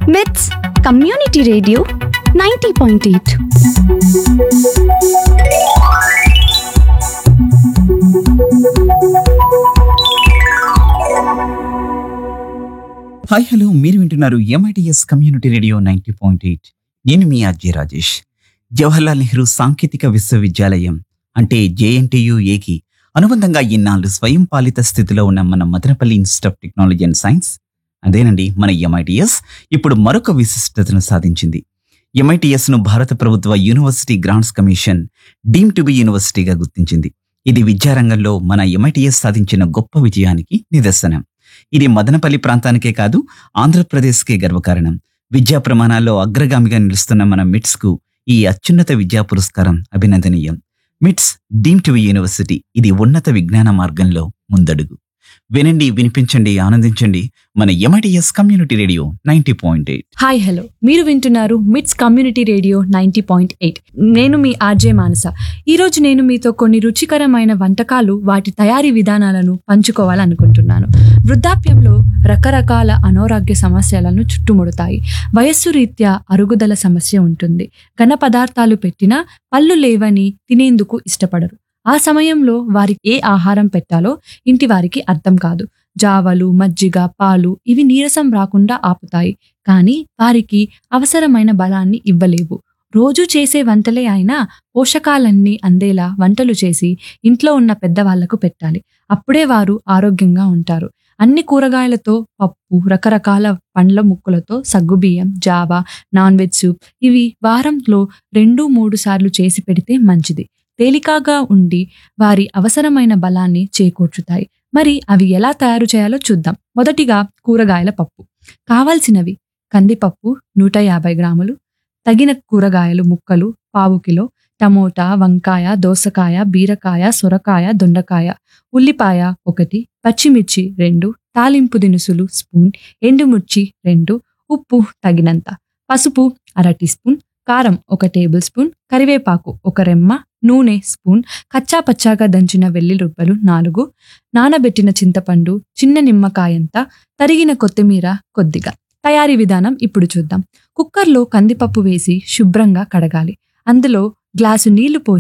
with community radio ninety point eight hi hello మీరు వింటున్నారు MITS community radio ninety point eight నేను మీ అజయ్ రాజేష్ జవహర్లాల్ నెహ్రూ సాంకేతిక విశ్వవిద్యాలయం అంటే జేఎన్టీయు ఏకి అనుబంధంగా ఇన్నాళ్ళు స్వయం పాలిత స్థితిలో ఉన్న మన Madanapalle institute of technology and science అదేనండి మన ఎంఐటిఎస్ ఇప్పుడు మరొక విశిష్టతను సాధించింది ఎంఐటిఎస్ ను భారత ప్రభుత్వ university grants commission deemed to be యూనివర్సిటీగా గుర్తించింది ఇది విద్యారంగంలో మన ఎంఐటిఎస్ సాధించిన గొప్ప విజయానికి నిదర్శనం ఇది మదనపల్లి ప్రాంతానికే కాదు ఆంధ్రప్రదేశ్కే గర్వకారణం విద్యా ప్రమాణాల్లో అగ్రగామిగా నిలుస్తున్న మన మిట్స్ కు ఈ అత్యున్నత విద్యా పురస్కారం అభినందనీయం మిట్స్ డీమ్ టు యూనివర్సిటీ ఇది ఉన్నత విజ్ఞాన మార్గంలో ముందడుగు వినండి వినిపించండి ఆనందించండి మన MITS community radio ninety point eight hi hello మీరు వింటున్నారు MITS community radio ninety point eight నేను మీ ఆర్జే మానస ఈరోజు నేను మీతో కొన్ని రుచికరమైన వంటకాలు వాటి తయారీ విధానాలను పంచుకోవాలనుకుంటున్నాను వృద్ధాప్యంలో రకరకాల అనారోగ్య సమస్యలను చుట్టుముడతాయి వయస్సు రీత్యా అరుగుదల సమస్య ఉంటుంది ఘన పదార్థాలు పెట్టినా పళ్ళు లేవని తినేందుకు ఇష్టపడరు ఆ సమయంలో వారికి ఏ ఆహారం పెట్టాలో ఇంటి వారికి అర్థం కాదు జావలు మజ్జిగ పాలు ఇవి నీరసం రాకుండా ఆపుతాయి కానీ వారికి అవసరమైన బలాన్ని ఇవ్వలేవు రోజు చేసే వంటలే అయినా పోషకాలన్నీ అందేలా వంటలు చేసి ఇంట్లో ఉన్న పెద్దవాళ్లకు పెట్టాలి అప్పుడే వారు ఆరోగ్యంగా ఉంటారు అన్ని కూరగాయలతో పప్పు రకరకాల పండ్ల ముక్కలతో సగ్గుబియ్యం జావా నాన్ వెజ్ సూప్ ఇవి వారంలో రెండు మూడు సార్లు చేసి పెడితే మంచిది తేలికగా ఉండి వారి అవసరమైన బలాన్ని చేకూర్చుతాయి మరి అవి ఎలా తయారు చేయాలో చూద్దాం మొదటిగా కూరగాయల పప్పు కావాల్సినవి కందిపప్పు నూట యాభై గ్రాములు తగిన కూరగాయలు ముక్కలు పావు కిలో టమోటా వంకాయ దోసకాయ బీరకాయ సొరకాయ దొండకాయ ఉల్లిపాయ ఒకటి పచ్చిమిర్చి రెండు తాలింపు దినుసులు స్పూన్ ఎండుమిర్చి రెండు ఉప్పు తగినంత పసుపు అర టీ స్పూన్ కారం ఒక టేబుల్ స్పూన్ కరివేపాకు ఒక రెమ్మ నూనె స్పూన్ కచ్చా పచ్చాగా దంచిన వెల్లి రుబ్బలు నాలుగు నానబెట్టిన చింతపండు చిన్న నిమ్మకాయంత తరిగిన కొత్తిమీర కొద్దిగా తయారీ విధానం ఇప్పుడు చూద్దాం కుక్కర్లో కందిపప్పు వేసి శుభ్రంగా కడగాలి అందులో గ్లాసు నీళ్లు పోసి